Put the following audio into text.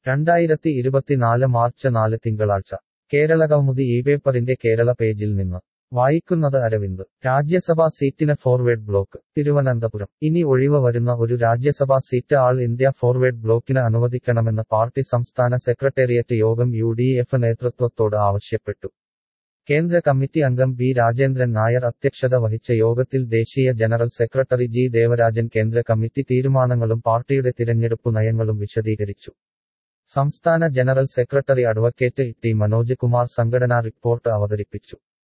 രണ്ടായിരത്തി ഇരുപത്തിനാല് മാർച്ച് നാല് തിങ്കളാഴ്ച കേരള കൗമുദി ഈ പേപ്പറിന്റെ കേരള പേജിൽ നിന്ന് വായിക്കുന്നത് അരവിന്ദ് രാജ്യസഭാ സീറ്റിന് ഫോർവേഡ് ബ്ലോക്ക് തിരുവനന്തപുരം ഇനി ഒഴിവ് വരുന്ന ഒരു Rajya Sabha seat all India forward ബ്ലോക്കിന് അനുവദിക്കണമെന്ന് പാർട്ടി സംസ്ഥാന സെക്രട്ടേറിയറ്റ് യോഗം യു ഡി എഫ് നേതൃത്വത്തോട് ആവശ്യപ്പെട്ടു കേന്ദ്ര കമ്മിറ്റി അംഗം ബി രാജേന്ദ്രൻ നായർ അധ്യക്ഷത വഹിച്ച യോഗത്തിൽ ദേശീയ ജനറൽ സെക്രട്ടറി ജി ദേവരാജൻ കേന്ദ്ര കമ്മിറ്റി തീരുമാനങ്ങളും പാർട്ടിയുടെ തിരഞ്ഞെടുപ്പു നയങ്ങളും വിശദീകരിച്ചു സംസ്ഥാന general secretary advocate T Manoj Kumar സംഘടനാ റിപ്പോർട്ട് അവതരിപ്പിച്ചു